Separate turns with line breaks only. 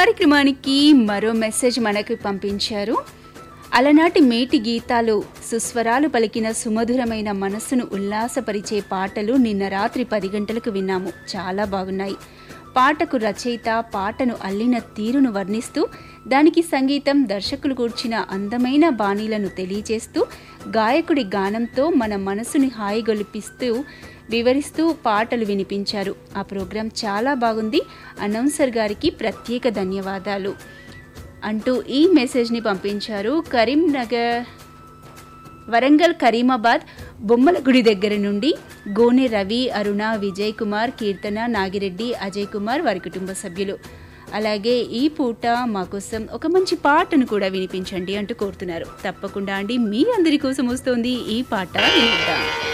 కార్యక్రమానికి మరో మెసేజ్ మనకు పంపించారు అలనాటి మేటి గీతాలు సుస్వరాలు పలికిన సుమధురమైన మనస్సును ఉల్లాసపరిచే పాటలు నిన్న రాత్రి పది గంటలకు విన్నాము చాలా బాగున్నాయి పాటకు రచయిత పాటను అల్లిన తీరును వర్ణిస్తూ దానికి సంగీతం దర్శకులు కూర్చిన అందమైన బాణీలను తెలియజేస్తూ గాయకుడి గానంతో మన మనసుని హాయిగొలిపిస్తూ వివరిస్తూ పాటలు వినిపించారు ఆ ప్రోగ్రాం చాలా బాగుంది అనౌన్సర్ గారికి ప్రత్యేక ధన్యవాదాలు అంటూ ఈ మెసేజ్ని పంపించారు కరీంనగర్ వరంగల్ కరీమాబాద్ బొమ్మల గుడి దగ్గర నుండి గోనె రవి అరుణ విజయ్ కుమార్ కీర్తన నాగిరెడ్డి అజయ్ కుమార్ వారి కుటుంబ సభ్యులు అలాగే ఈ పూట మా కోసం ఒక మంచి పాటను కూడా వినిపించండి అంటూ కోరుతున్నారు తప్పకుండా అండి మీ అందరి కోసం వస్తోంది ఈ పాట వినిద్దాం